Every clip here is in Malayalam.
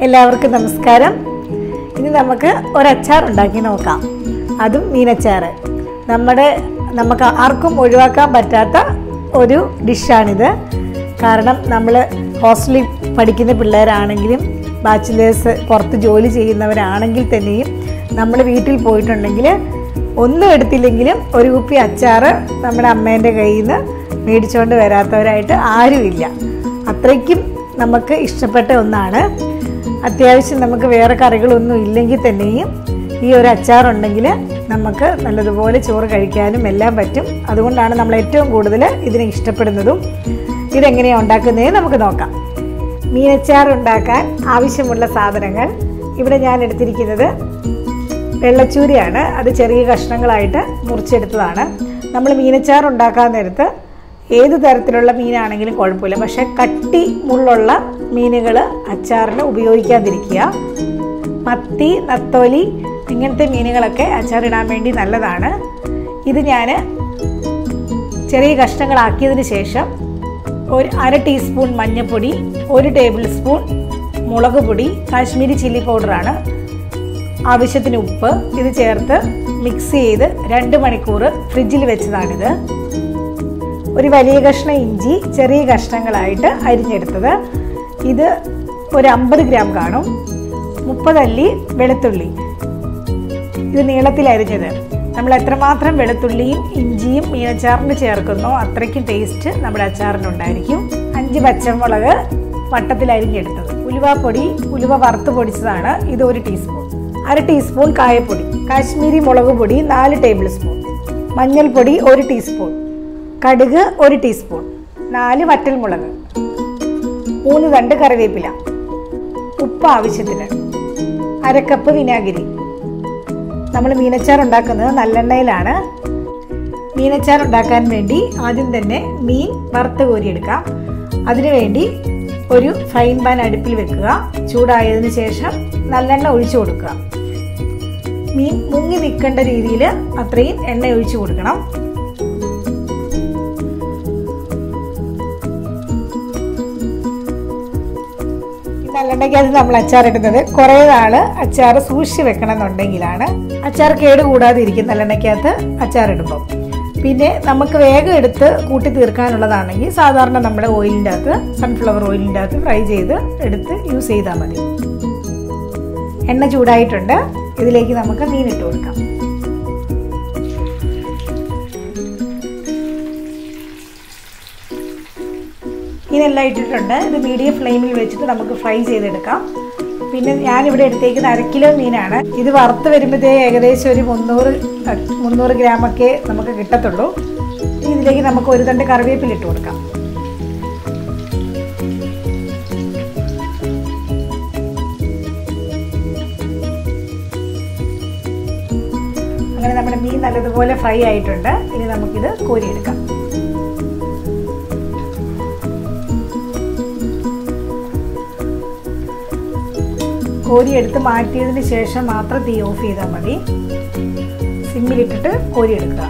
എല്ലാവർക്കും നമസ്കാരം ഇനി നമുക്ക് ഒരച്ചാർ ഉണ്ടാക്കി നോക്കാം അതും മീനച്ചാർ നമ്മുടെ നമുക്ക് ആർക്കും ഒഴിവാക്കാൻ പറ്റാത്ത ഒരു ഡിഷാണിത് കാരണം നമ്മൾ ഹോസ്റ്റലിൽ പഠിക്കുന്ന പിള്ളേരാണെങ്കിലും ബാച്ചിലേഴ്സ് പുറത്ത് ജോലി ചെയ്യുന്നവരാണെങ്കിൽ തന്നെയും നമ്മൾ വീട്ടിൽ പോയിട്ടുണ്ടെങ്കിൽ ഒന്നും എടുത്തില്ലെങ്കിലും ഒരു കുപ്പി അച്ചാർ നമ്മുടെ അമ്മേൻ്റെ കയ്യിൽ നിന്ന് മേടിച്ചുകൊണ്ട് വരാത്തവരായിട്ട് ആരുമില്ല അത്രയ്ക്കും നമുക്ക് ഇഷ്ടപ്പെട്ട ഒന്നാണ് അത്യാവശ്യം നമുക്ക് വേറെ കറികളൊന്നും ഇല്ലെങ്കിൽ തന്നെയും ഈ ഒരു അച്ചാറുണ്ടെങ്കിൽ നമുക്ക് നല്ലതുപോലെ ചോറ് കഴിക്കാനും എല്ലാം പറ്റും അതുകൊണ്ടാണ് നമ്മൾ ഏറ്റവും കൂടുതൽ ഇതിനെ ഇഷ്ടപ്പെടുന്നതും ഇതെങ്ങനെയാണ് ഉണ്ടാക്കുന്നതെന്ന് നമുക്ക് നോക്കാം മീനച്ചാർ ഉണ്ടാക്കാൻ ആവശ്യമുള്ള സാധനങ്ങൾ ഇവിടെ ഞാൻ എടുത്തിരിക്കുന്നത് വെള്ളച്ചൂരിയാണ് അത് ചെറിയ കഷ്ണങ്ങളായിട്ട് മുറിച്ചെടുത്തതാണ് നമ്മൾ മീനച്ചാർ ഉണ്ടാക്കാൻ നേരത്ത് ഏത് തരത്തിലുള്ള മീനാണെങ്കിലും കുഴപ്പമില്ല പക്ഷേ കട്ടി മുള്ളുള്ള മീനുകൾ അച്ചാറിന് ഉപയോഗിക്കാതിരിക്കുക മത്തി നത്തോലി ഇങ്ങനത്തെ മീനുകളൊക്കെ അച്ചാറിടാൻ വേണ്ടി നല്ലതാണ് ഇത് ഞാൻ ചെറിയ കഷ്ണങ്ങളാക്കിയതിന് ശേഷം ഒരു അര ടീസ്പൂൺ മഞ്ഞൾപ്പൊടി ഒരു ടേബിൾ സ്പൂൺ മുളക് പൊടി കാശ്മീരി ചില്ലി പൗഡറാണ് ആവശ്യത്തിന് ഉപ്പ് ഇത് ചേർത്ത് മിക്സ് ചെയ്ത് രണ്ട് മണിക്കൂർ ഫ്രിഡ്ജിൽ വെച്ചതാണിത് ഒരു വലിയ കഷ്ണം ഇഞ്ചി ചെറിയ കഷ്ണങ്ങളായിട്ട് അരിഞ്ഞെടുത്തത് ഇത് ഒരു അമ്പത് ഗ്രാം കാണും മുപ്പതല്ലി വെളുത്തുള്ളി ഇത് നീളത്തിൽ അരിഞ്ഞത് നമ്മൾ എത്രമാത്രം വെളുത്തുള്ളിയും ഇഞ്ചിയും മീനച്ചാറിന് ചേർക്കുന്നോ അത്രയ്ക്കും ടേസ്റ്റ് നമ്മുടെ അച്ചാറിനുണ്ടായിരിക്കും അഞ്ച് പച്ചമുളക് വട്ടത്തിൽ അരിഞ്ഞെടുത്തത് ഉലുവാപ്പൊടി ഉലുവ വറുത്ത് പൊടിച്ചതാണ് ഇത് ഒരു ടീസ്പൂൺ അര ടീസ്പൂൺ കായപ്പൊടി കാശ്മീരി മുളക് പൊടി നാല് ടേബിൾ സ്പൂൺ മഞ്ഞൾപ്പൊടി ഒരു ടീസ്പൂൺ കടുക് ഒരു ടീസ്പൂൺ നാല് വറ്റൽമുളക് മൂന്ന് തണ്ട് കറിവേപ്പില ഉപ്പ് ആവശ്യത്തിന് അരക്കപ്പ് വിനാഗിരി നമ്മൾ മീനച്ചാർ ഉണ്ടാക്കുന്നത് നല്ലെണ്ണയിലാണ് മീനച്ചാർ ഉണ്ടാക്കാൻ വേണ്ടി ആദ്യം തന്നെ മീൻ വറുത്ത് കോരിയെടുക്കാം അതിനുവേണ്ടി ഒരു ഫ്രൈൻ പാൻ അടുപ്പിൽ വെക്കുക ചൂടായതിനു ശേഷം നല്ലെണ്ണ ഒഴിച്ചു കൊടുക്കുക മീൻ മുങ്ങി നിൽക്കേണ്ട രീതിയിൽ അത്രയും എണ്ണ ഒഴിച്ചു കൊടുക്കണം നല്ലെണ്ണയ്ക്കകത്ത് നമ്മൾ അച്ചാർ ഇടുന്നത് കുറേ നാൾ അച്ചാർ സൂക്ഷിച്ച് വെക്കണം എന്നുണ്ടെങ്കിലാണ് അച്ചാർ കേട് കൂടാതെ ഇരിക്കും നല്ലെണ്ണയ്ക്കകത്ത് അച്ചാർ ഇടുമ്പോൾ പിന്നെ നമുക്ക് വേഗം എടുത്ത് കൂട്ടി തീർക്കാനുള്ളതാണെങ്കിൽ സാധാരണ നമ്മുടെ ഓയിലിൻ്റെ അകത്ത് സൺഫ്ലവർ ഓയിലിൻ്റെ അകത്ത് ഫ്രൈ ചെയ്ത് എടുത്ത് യൂസ് ചെയ്താൽ മതി എണ്ണ ചൂടായിട്ടുണ്ട് ഇതിലേക്ക് നമുക്ക് മീൻ ഇട്ട് കൊടുക്കാം മീനെല്ലാം ഇട്ടിട്ടുണ്ട് ഇത് മീഡിയം ഫ്ലെയിമിൽ വെച്ചിട്ട് നമുക്ക് ഫ്രൈ ചെയ്തെടുക്കാം പിന്നെ ഞാനിവിടെ എടുത്തേക്കുന്ന അര കിലോ മീനാണ് ഇത് വറുത്ത് വരുമ്പോഴത്തേ ഏകദേശം ഒരു മുന്നൂറ് മുന്നൂറ് ഗ്രാമൊക്കെ നമുക്ക് കിട്ടത്തുള്ളൂ ഇനി ഇതിലേക്ക് നമുക്ക് ഒരു തണ്ട് കറിവേപ്പില ഇട്ട് കൊടുക്കാം അങ്ങനെ നമ്മുടെ മീൻ നല്ലതുപോലെ ഫ്രൈ ആയിട്ടുണ്ട് ഇനി നമുക്കിത് കോരിയെടുക്കാം കോരിയെടുത്ത് മാറ്റിയതിന് ശേഷം മാത്രം തീ ഓഫ് ചെയ്താൽ മതി സിമ്മിലിട്ടിട്ട് കോരിയെടുക്കുക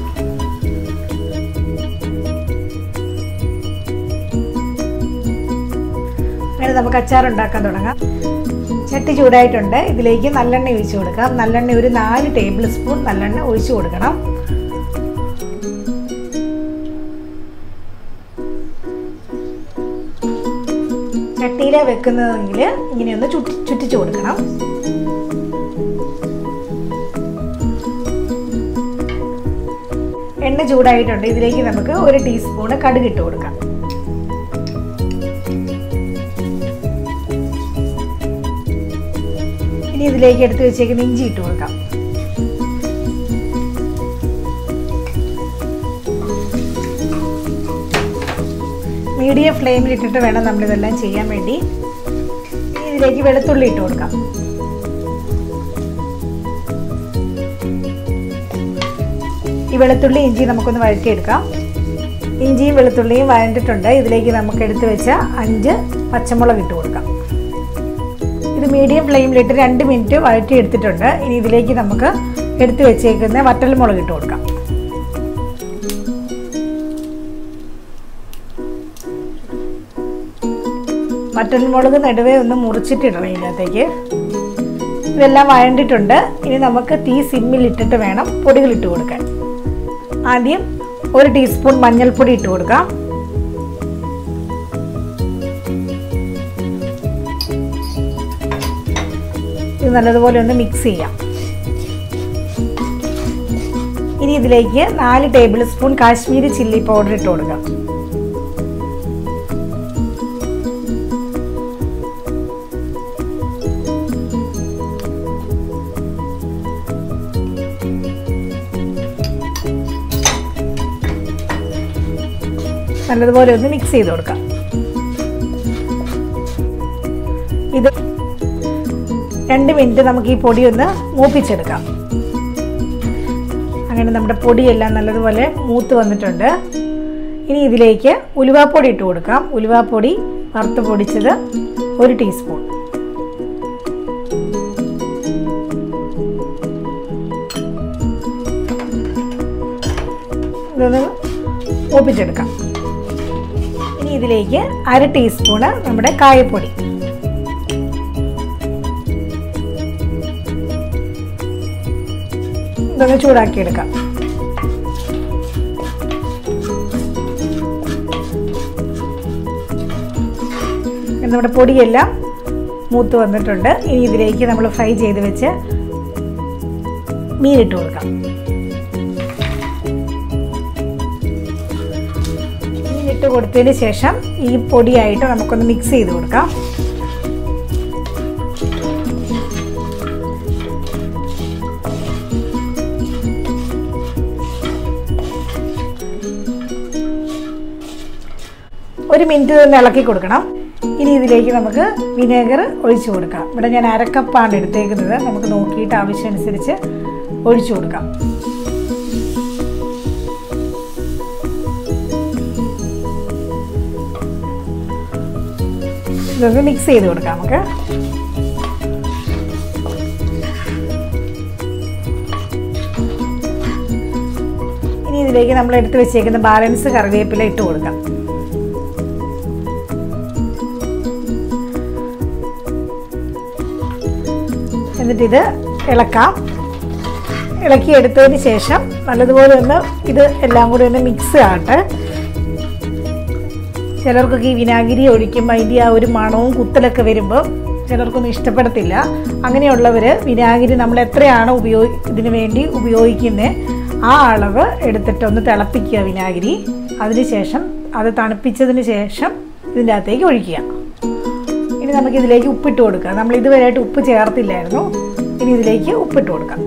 അങ്ങനെ നമുക്ക് അച്ചാർ ഉണ്ടാക്കാൻ തുടങ്ങാം ചട്ടി ചൂടായിട്ടുണ്ട് ഇതിലേക്ക് നല്ലെണ്ണ ഒഴിച്ചു കൊടുക്കാം നല്ലെണ്ണ ഒരു നാല് ടേബിൾ സ്പൂൺ നല്ലെണ്ണ ഒഴിച്ചു കൊടുക്കണം ചട്ടിയിലെ വെക്കുന്നതെങ്കിൽ ഇങ്ങനെയൊന്ന് ചുറ്റി ചുറ്റിച്ചു കൊടുക്കണം എണ്ണ ചൂടായിട്ടുണ്ട് ഇതിലേക്ക് നമുക്ക് ഒരു ടീസ്പൂണ് കടുക് ഇട്ട് കൊടുക്കാം ഇനി ഇതിലേക്ക് എടുത്ത് വെച്ചേക്കുന്ന ഇഞ്ചി ഇട്ട് കൊടുക്കാം മീഡിയം ഫ്ലെയിമിൽ ഇട്ടിട്ട് വേണം നമ്മളിതെല്ലാം ചെയ്യാൻ വേണ്ടി ഇതിലേക്ക് വെളുത്തുള്ളി ഇട്ട് കൊടുക്കാം ഈ വെളുത്തുള്ളി ഇഞ്ചി നമുക്കൊന്ന് വഴറ്റിയെടുക്കാം ഇഞ്ചിയും വെളുത്തുള്ളിയും വഴണ്ടിട്ടുണ്ട് ഇതിലേക്ക് നമുക്ക് എടുത്തു വെച്ച അഞ്ച് പച്ചമുളക് ഇട്ട് കൊടുക്കാം ഇത് മീഡിയം ഫ്ലെയിമിലിട്ട് രണ്ട് മിനിറ്റ് വഴറ്റി എടുത്തിട്ടുണ്ട് ഇനി ഇതിലേക്ക് നമുക്ക് എടുത്തു വെച്ചേക്കുന്ന വറ്റൽമുളക് ഇട്ട് കൊടുക്കാം വറ്റൽമുളക് നടുവേ ഒന്ന് മുറിച്ചിട്ടിടണം ഇതിനകത്തേക്ക് ഇതെല്ലാം വഴണ്ടിട്ടുണ്ട് ഇനി നമുക്ക് തീ സിമ്മിൽ ഇട്ടിട്ട് വേണം പൊടികൾ ഇട്ട് കൊടുക്കാൻ ആദ്യം ഒരു ടീസ്പൂൺ മഞ്ഞൾപ്പൊടി ഇട്ട് കൊടുക്കാം ഇത് നല്ലതുപോലെ ഒന്ന് മിക്സ് ചെയ്യാം ഇനി ഇതിലേക്ക് നാല് tablespoon Kashmiri chilli powder ഇട്ട് കൊടുക്കാം നല്ലതുപോലെ ഒന്ന് മിക്സ് ചെയ്ത് കൊടുക്കാം ഇത് രണ്ട് മിനിറ്റ് നമുക്ക് ഈ പൊടി ഒന്ന് മൂപ്പിച്ചെടുക്കാം അങ്ങനെ നമ്മുടെ പൊടിയെല്ലാം നല്ലതുപോലെ മൂത്ത് വന്നിട്ടുണ്ട് ഇനി ഇതിലേക്ക് ഉലുവാപ്പൊടി ഇട്ട് കൊടുക്കാം ഉലുവാപ്പൊടി വറുത്ത് പൊടിച്ചത് ഒരു ടീസ്പൂൺ ഇതൊന്ന് മൂപ്പിച്ചെടുക്കാം ഇനി ഇതിലേക്ക് അര ടീസ്പൂണ് നമ്മുടെ കായപ്പൊടി ഇതൊന്ന് ചൂടാക്കിയെടുക്കാം നമ്മുടെ പൊടിയെല്ലാം മൂത്ത് വന്നിട്ടുണ്ട് ഇനി ഇതിലേക്ക് നമ്മൾ ഫ്രൈ ചെയ്ത് വെച്ച് മീനിട്ട് കൊടുക്കാം മീനിട്ട് കൊടുത്തതിന് ശേഷം ഈ പൊടിയായിട്ട് നമുക്കൊന്ന് മിക്സ് ചെയ്ത് കൊടുക്കാം ഒരു മിനിറ്റ് തന്നെ ഇളക്കി കൊടുക്കണം ഇനി ഇതിലേക്ക് നമുക്ക് വിനേഗർ ഒഴിച്ചു കൊടുക്കാം ഇവിടെ ഞാൻ അരക്കപ്പാണ് എടുത്തേക്കുന്നത് നമുക്ക് നോക്കിയിട്ട് ആവശ്യമനുസരിച്ച് ഒഴിച്ചു കൊടുക്കാം ഇതൊന്ന് മിക്സ് ചെയ്ത് കൊടുക്കാം നമുക്ക് ഇനി ഇതിലേക്ക് നമ്മൾ എടുത്ത് വെച്ചേക്കുന്ന ബാലൻസ് കറിവേപ്പില ഇട്ട് കൊടുക്കാം എന്നിട്ട് ഇത് ഇളക്കാം ഇളക്കി എടുത്തതിന് ശേഷം നല്ലതുപോലെ ഒന്ന് ഇത് എല്ലാം കൂടി ഒന്ന് മിക്സ് ആകട്ടെ ചിലർക്കൊക്കെ ഈ വിനാഗിരി ഒഴിക്കുമ്പോൾ അതിൻ്റെ ആ ഒരു മണവും കുത്തലൊക്കെ വരുമ്പോൾ ചിലർക്കൊന്നും ഇഷ്ടപ്പെടത്തില്ല അങ്ങനെയുള്ളവർ വിനാഗിരി നമ്മൾ എത്രയാണ് ഉപയോഗി ഇതിന് വേണ്ടി ഉപയോഗിക്കുന്നത് ആ അളവ് എടുത്തിട്ട് ഒന്ന് തിളപ്പിക്കുക വിനാഗിരി അതിനുശേഷം അത് തണുപ്പിച്ചതിന് ശേഷം ഇതിൻ്റെ അകത്തേക്ക് ഒഴിക്കുക ഇനി നമുക്ക് ഇതിലേക്ക് ഉപ്പിട്ട് കൊടുക്കാം നമ്മൾ ഇതുവരെയായിട്ട് ഉപ്പ് ചേർത്തില്ലായിരുന്നു ഇനി ഇതിലേക്ക് ഉപ്പിട്ട് കൊടുക്കാം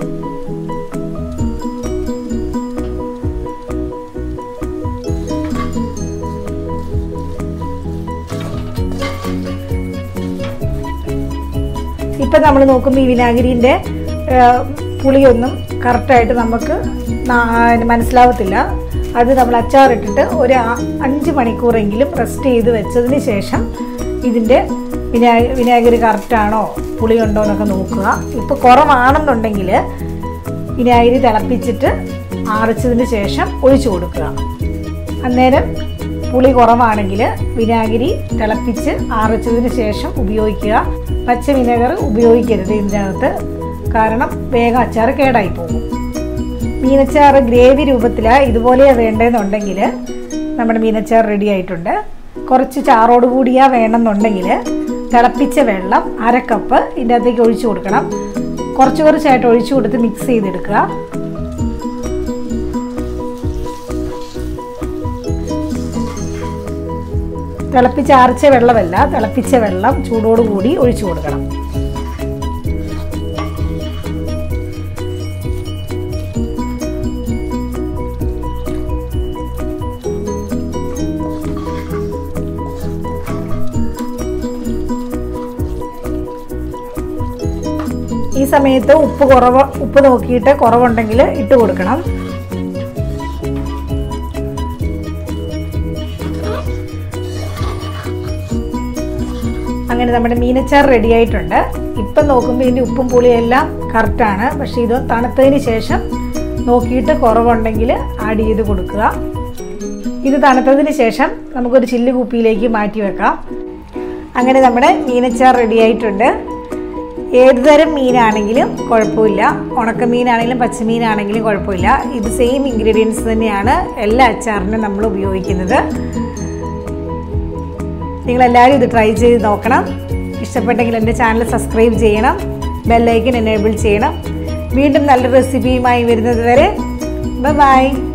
ഇപ്പം നമ്മൾ നോക്കുമ്പോൾ ഈ വിനാഗിരിൻ്റെ പുളിയൊന്നും കറക്റ്റായിട്ട് നമുക്ക് നാ- മനസ്സിലാവത്തില്ല അത് നമ്മൾ അച്ചാറിട്ടിട്ട് ഒരു ആ- അഞ്ച് മണിക്കൂറെങ്കിലും റെസ്റ്റ് ചെയ്ത് വെച്ചതിന് ശേഷം ഇതിൻ്റെ വിനാ വിനാഗിരി കറക്റ്റാണോ പുളിയുണ്ടോ എന്നൊക്കെ നോക്കുക ഇപ്പോൾ കുറവാണെന്നുണ്ടെങ്കിൽ വിനാഗിരി തിളപ്പിച്ചിട്ട് ആറിച്ചതിന് ശേഷം ഒഴിച്ചു കൊടുക്കുക അന്നേരം പുളി കുറവാണെങ്കിൽ വിനാഗിരി തിളപ്പിച്ച് ആറിച്ചതിന് ശേഷം ഉപയോഗിക്കുക പച്ച വിനെഗർ ഉപയോഗിക്കരുത് ഇതിനകത്ത് കാരണം വേഗം അച്ചാർ കേടായി പോകും മീനച്ചാർ ഗ്രേവി രൂപത്തിലാണ് ഇതുപോലെയാണ് വേണ്ടതെന്നുണ്ടെങ്കിൽ നമ്മുടെ മീനച്ചാർ റെഡി ആയിട്ടുണ്ട് കുറച്ച് ചാറോട് കൂടിയാ വേണമെന്നുണ്ടെങ്കിൽ തിളപ്പിച്ച വെള്ളം അര കപ്പ് ഇതിൻ്റെ അകത്തേക്ക് ഒഴിച്ചു കൊടുക്കണം കുറച്ച് കുറച്ചായിട്ട് ഒഴിച്ചു കൊടുത്ത് മിക്സ് ചെയ്തെടുക്കുക തിളപ്പിച്ചാർച്ച വെള്ളമല്ല തിളപ്പിച്ച വെള്ളം ചൂടോടുകൂടി ഒഴിച്ചു കൊടുക്കണം ഈ സമയത്ത് ഉപ്പ് കുറവ് ഉപ്പ് നോക്കിയിട്ട് കുറവുണ്ടെങ്കിൽ ഇട്ട് കൊടുക്കണം അങ്ങനെ നമ്മുടെ മീനച്ചാർ റെഡി ആയിട്ടുണ്ട് ഇപ്പം നോക്കുമ്പോൾ ഇതിൻ്റെ ഉപ്പും പുളിയെല്ലാം കറക്റ്റാണ് പക്ഷേ ഇത് തണുത്തതിന് ശേഷം നോക്കിയിട്ട് കുറവുണ്ടെങ്കിൽ ആഡ് ചെയ്ത് കൊടുക്കുക ഇത് തണുത്തതിന് ശേഷം നമുക്കൊരു ചില്ല് കുപ്പിയിലേക്ക് മാറ്റി വെക്കാം അങ്ങനെ നമ്മുടെ മീനച്ചാർ റെഡി ആയിട്ടുണ്ട് ഏത് തരം മീനാണെങ്കിലും കുഴപ്പമില്ല ഉണക്കമീനാണെങ്കിലും പച്ചമീനാണെങ്കിലും കുഴപ്പമില്ല ഇത് സെയിം ഇൻഗ്രീഡിയൻസ് തന്നെയാണ് എല്ലാ അച്ചാറിനും നമ്മൾ ഉപയോഗിക്കുന്നത് നിങ്ങളെല്ലാവരും ഇത് ട്രൈ ചെയ്ത് നോക്കണം ഇഷ്ടപ്പെട്ടെങ്കിൽ എൻ്റെ ചാനൽ സബ്സ്ക്രൈബ് ചെയ്യണം ബെല്ലൈക്കൻ എനേബിൾ ചെയ്യണം വീണ്ടും നല്ല റെസിപ്പിയുമായി വരുന്നത് വരെ ബൈ